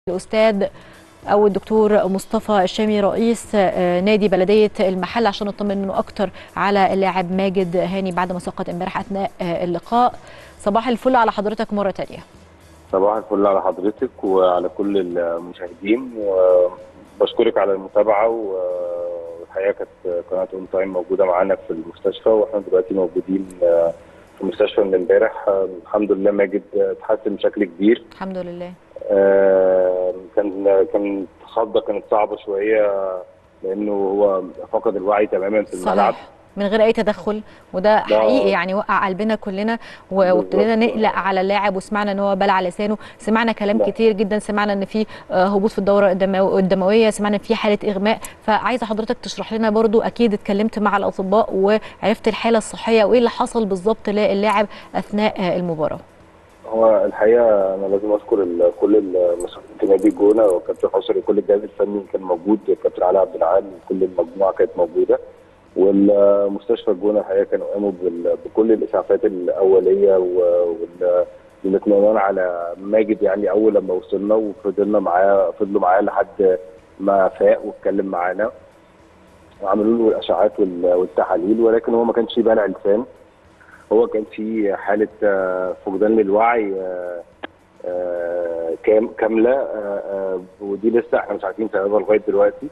الاستاذ او الدكتور مصطفى الشامي رئيس نادي بلديه المحل عشان نطمن منه اكتر على اللاعب ماجد هاني بعد ما سقط امبارح اثناء اللقاء صباح الفل على حضرتك مره ثانيه صباح الفل على حضرتك وعلى كل المشاهدين وبشكرك على المتابعه والحقيقه كانت قناه اون تايم موجوده معانا في المستشفى واحنا دلوقتي موجودين في المستشفى من امبارح الحمد لله ماجد اتحسن بشكل كبير الحمد لله آه كان كان خضه كانت صعبه شويه لانه هو فقد الوعي تماما في الملعب صحيح. من غير اي تدخل وده حقيقي يعني وقع قلبنا كلنا وابتدينا نقلق على اللاعب وسمعنا ان هو بلع لسانه سمعنا كلام لا. كتير جدا سمعنا ان في هبوط في الدوره الدمويه سمعنا ان في حاله اغماء فعايزه حضرتك تشرح لنا برضو اكيد اتكلمت مع الاطباء وعرفت الحاله الصحيه وايه اللي حصل بالظبط للاعب اثناء المباراه هو الحقيقه انا لازم اذكر كل المسؤولين في نادي الجونه وكابتن حسن وكل الجهاز الفني كان موجود كابتن علي عبد العال كل المجموعه كانت موجوده والمستشفى الجونه الحقيقه كانوا قاموا بكل الاسعافات الاوليه والاطمئنان على ماجد يعني اول لما وصلنا وفضلنا معاه فضلوا معاه لحد ما فاق واتكلم معانا وعملوا له الاشعاعات والتحاليل ولكن هو ما كانش بلع لسان هو كان في حاله فقدان للوعي كامله ودي لسه احنا مش عارفين سببها لغايه دلوقتي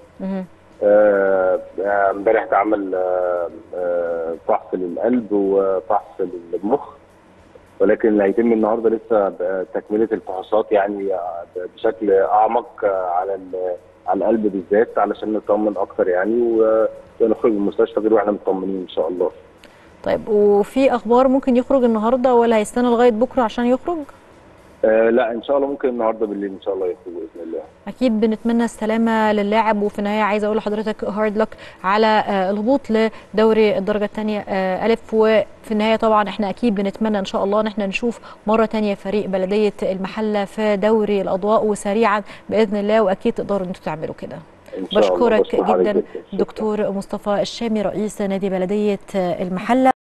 امبارح اتعمل فحص للقلب وفحص للمخ ولكن اللي هيتم النهارده لسه تكمله الفحوصات يعني بشكل اعمق على على القلب بالذات علشان نطمن اكتر يعني ونخرج من المستشفى غير واحنا مطمنين ان شاء الله. طيب وفي اخبار ممكن يخرج النهارده ولا هيستنى لغايه بكره عشان يخرج؟ آه لا ان شاء الله ممكن النهارده بالليل ان شاء الله يخرج باذن الله. اكيد بنتمنى السلامه للاعب وفي النهايه عايزه اقول لحضرتك هارد لك على آه الهبوط لدوري الدرجه الثانيه آه الف وفي النهايه طبعا احنا اكيد بنتمنى ان شاء الله ان احنا نشوف مره ثانيه فريق بلديه المحله في دوري الاضواء وسريعا باذن الله واكيد تقدروا انتوا تعملوا كده. بشكرك جدا دكتور مصطفى الشامي رئيس نادي بلديه المحله